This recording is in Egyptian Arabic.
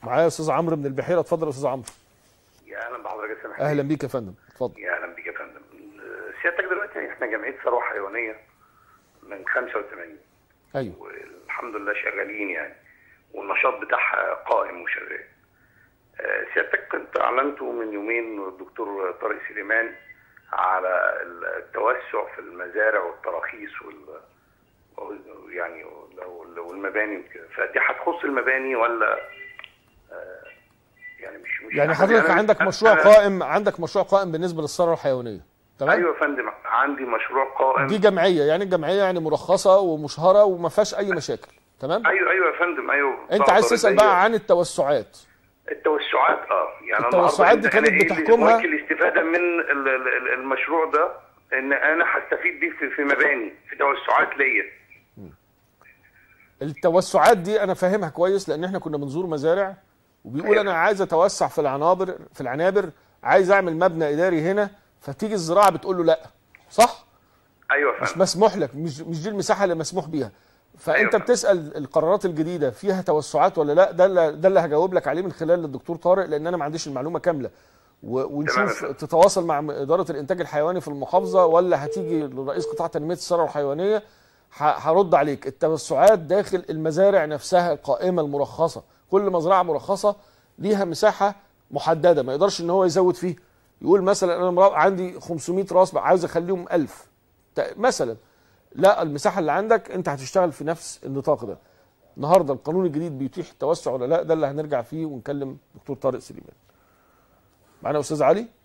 معايا استاذ عمرو من البحيره اتفضل يا استاذ عمرو يا اهلا بحضرتك يا سامح اهلا بيك يا فندم اتفضل يا اهلا بيك يا فندم سيادتك دلوقتي احنا جمعيه ثروه حيوانيه من 85 ايوه والحمد لله شغالين يعني والنشاط بتاعها قائم وشغال آه، سيادتك كنت اعلنته من يومين الدكتور طارق سليمان على التوسع في المزارع والتراخيص وال وال- يعني لو لو المباني وكده فدي هتخص المباني ولا آه، يعني مش مش يعني أنا- حضرتك أنا- عندك مشروع أنا- قائم عندك مشروع قائم بالنسبه للثروه الحيوانيه تمام ايوه يا فندم عندي مشروع قائم دي جمعيه يعني الجمعيه يعني مرخصه ومشهره وما فيهاش اي مشاكل تمام ايوه ايوه يا فندم ايوه انت عايز بقدر تسال أدير. بقى عن التوسعات التوسعات اه يعني التوسعات النهاردة دي أنت- كانت أنا إيه بتحكمها؟ وجه الاستفاده من ال- ال- ال- المشروع ده ان انا هستفيد بيه في, في مباني في توسعات ليا التوسعات دي انا فاهمها كويس لان احنا كنا بنزور مزارع وبيقول أيوة. انا عايز اتوسع في العنابر في العنابر عايز اعمل مبنى اداري هنا فتيجي الزراعه بتقول له لا صح ايوه يا مش فندم مسموح لك مش مش دي المساحه اللي مسموح بيها فانت أيوة. بتسال القرارات الجديده فيها توسعات ولا لا ده اللي ده اللي هجاوب لك عليه من خلال الدكتور طارق لان انا ما عنديش المعلومه كامله و- تمام يا ونشوف فندم. تتواصل مع اداره الانتاج الحيواني في المحافظه ولا هتيجي لرئيس قطاع تنميه الثروه الحيوانيه ه- هرد عليك التوسعات داخل المزارع نفسها القائمه المرخصه كل مزرعه مرخصه ليها مساحه محدده ما يقدرش ان هو يزود فيه يقول مثلا انا مرا- عندي 500 راس بقى عاوز اخليهم 1000 ت- مثلا لا المساحه اللي عندك انت هتشتغل في نفس النطاق ده النهارده القانون الجديد بيتيح التوسع ولا لا ده اللي هنرجع فيه ونكلم دكتور طارق سليمان معانا استاذ علي